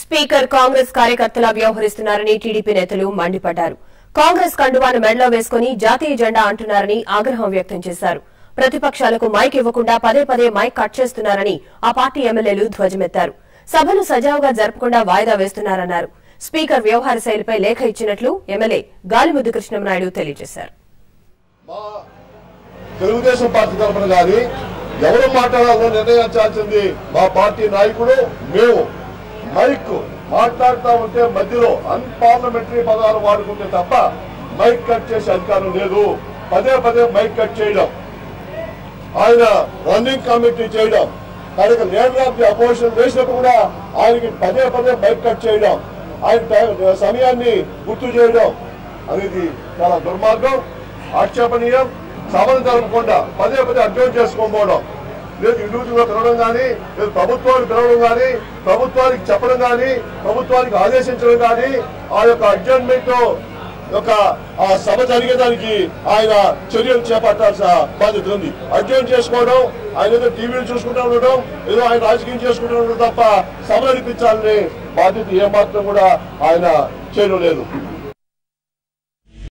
speaker Congress కార్యకర్తలా వ్యవహరిస్తున్నారని TDP నేతలు మండిపడ్డారు కాంగ్రెస్ కండువాను మెడలో వేసుకుని జాతీయ జెండా అంటున్నారని ఆగ్రహం వ్యక్తం చేశారు ప్రతిపక్షాలకు మైక్ ఇవ్వకుండా పదే పదే మైక్ కట్ చేస్తున్నారని ఆ పార్టీ ఎమ్మెల్యేలు ధ్వజమెత్తారు సభను సజావుగా జరపకుండా వాయిదా వేస్తున్నారన్నారు స్పీకర్ వ్యవహార శైలిపై లేఖ ఇచ్చినట్లు ఎమ్మెల్యే గాలిముద్దు కృష్ణంనాయుడు తెలియజేశారు మా తెలుగుదేశం పార్టీ తరఫున కానీ ఎవరు మాట్లాడాలో నిర్ణయించాల్సింది మా పార్టీ నాయకుడు మేము మైక్ మాట్లాడుతూ ఉంటే మధ్యలో అన్పార్లమెంటరీ పదాలు వాడుకుంటే తప్ప మైక్ కట్ చేసే అధికారం లేదు పదే పదే మైక్ కట్ చేయడం ఆయన రన్నింగ్ కమిటీ చేయడం కనుక లీడర్ ఆఫ్ ది అపోజిషన్ వేసినప్పుడు కూడా ఆయనకి పదే పదే మైక్ కట్ చేయడం ఆయన టైం- సమయాన్ని గుర్తు చేయడం అనేది చాలా దుర్మార్గం ఆక్షేపణీయం సభను జరపకుండా పదే పదే అడ్జోన్ చేసుకోకపోవడం లేదు ఇండివిజువల్ గా పిలవడం కానీ లేదు ప్రభుత్వాన్ని పిలవడం కానీ ప్రభుత్వానికి చెప్పడం కానీ ప్రభుత్వానికి ఆదేశించడం కానీ ఆ యొక్క అడ్జర్న్మెంట్ యొక్క ఆ సభ జరిగేదానికి ఆయన చర్యలు చేపట్టాల్సిన బాధ్యత ఉంది అధ్యయనం చేసుకోవడం ఆయన ఏదో టీవీలు చూసుకుంటూ ఉండడం ఏదో ఆయన రాజకీయం చేసుకుంటూ ఉండడం తప్ప సభ నడిపించాలని బాధ్యత ఏమాత్రం కూడా ఆయన చేయడం లేదు